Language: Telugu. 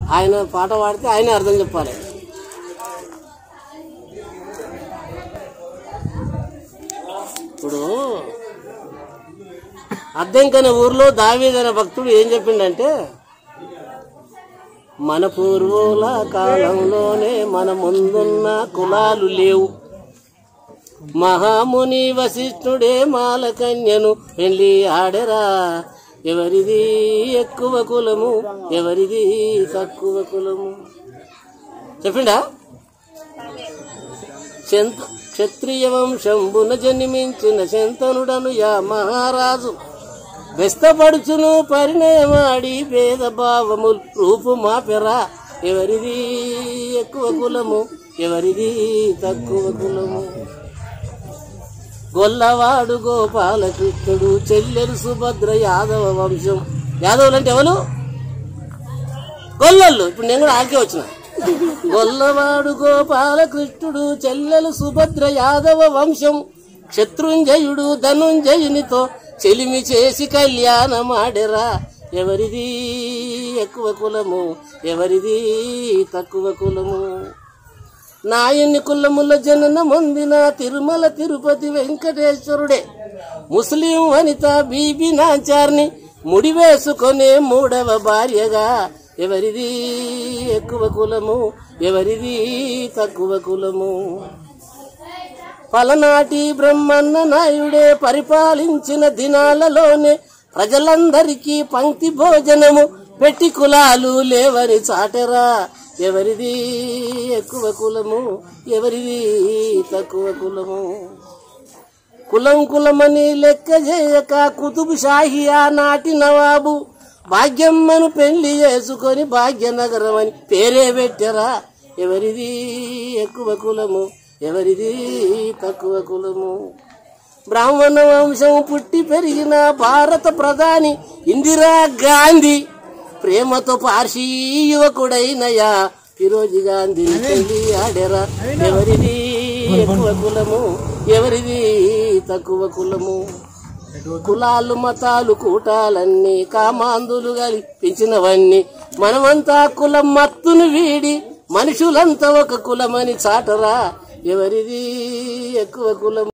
ఆయన పాట పాడితే ఆయనే అర్థం చెప్పాలి ఇప్పుడు అద్దెంకనే ఊర్లో దావీదనే భక్తుడు ఏం చెప్పిండంటే మన పూర్వుల కాలంలోనే మన ముందున్న కులాలు లేవు మహాముని వశిష్ఠుడే మాలకన్యను పెళ్లి ఆడెరా ఎవరిది ఎక్కువ కులము ఎవరిది తక్కువ కులము చెప్పిండా శంత క్షత్రియ వంశంబున జన్మించిన శంతనుడను యా మహారాజు బెస్తపడుచును పరిణయమాడి భేదభావములు రూపు మాపెరా ఎవరిది ఎక్కువ కులము ఎవరిది తక్కువ కులము గొల్లవాడు గోపాలకృష్ణుడు చెల్లెలు సుభద్ర యాదవ వంశం యాదవులు అంటే ఎవరు గొల్లళ్ళు ఇప్పుడు నేను కూడా ఆడికే వచ్చిన గొల్లవాడు గోపాలకృష్ణుడు చెల్లెలు సుభద్ర యాదవ వంశం శత్రుంజయుడు ధనుంజయునితో చెలిమి చేసి కళ్యాణమాడెరా ఎవరిది ఎక్కువ కులము ఎవరిది తక్కువ కులము నాయన్ని కులముల జనన పొందిన తిరుమల తిరుపతి వెంకటేశ్వరుడే ముస్లిం వనిత బీబీ నాచార్ని ముడివేసుకొనే మూడవ భార్యగా ఎవరిది ఎక్కువ కులము ఎవరిది తక్కువ కులము పలనాటి బ్రహ్మన్న నాయుడే పరిపాలించిన దినాలలోనే ప్రజలందరికీ పంక్తి భోజనము పెట్టి కులాలు లేవని చాటెరా ఎవరిది ఎక్కువ కులము ఎవరిది తక్కువ కులము కులం కులమని లెక్క చేయక కుతుబు షాహి ఆనాటి నవాబు భాగ్యమ్మను పెళ్లి చేసుకొని భాగ్యనగరం అని పేరే పెట్టరా ఎవరిది ఎక్కువ కులము ఎవరిది తక్కువ కులము బ్రాహ్మణ వంశం పుట్టి పెరిగిన భారత ప్రధాని ఇందిరా గాంధీ ప్రేమతో పార్సీ యువకుడైనయా ఫిరోజి గాంధీ పెళ్లి ఆడెరా ఎవరిది ఎక్కువ కులము ఎవరిది తక్కువ కులము కులాలు మతాలు కూటాలన్నీ కామాందులు కల్పించినవన్నీ మనమంతా కులం మత్తును వీడి మనుషులంతా ఒక కులమని చాటరా ఎవరిది ఎక్కువ కులం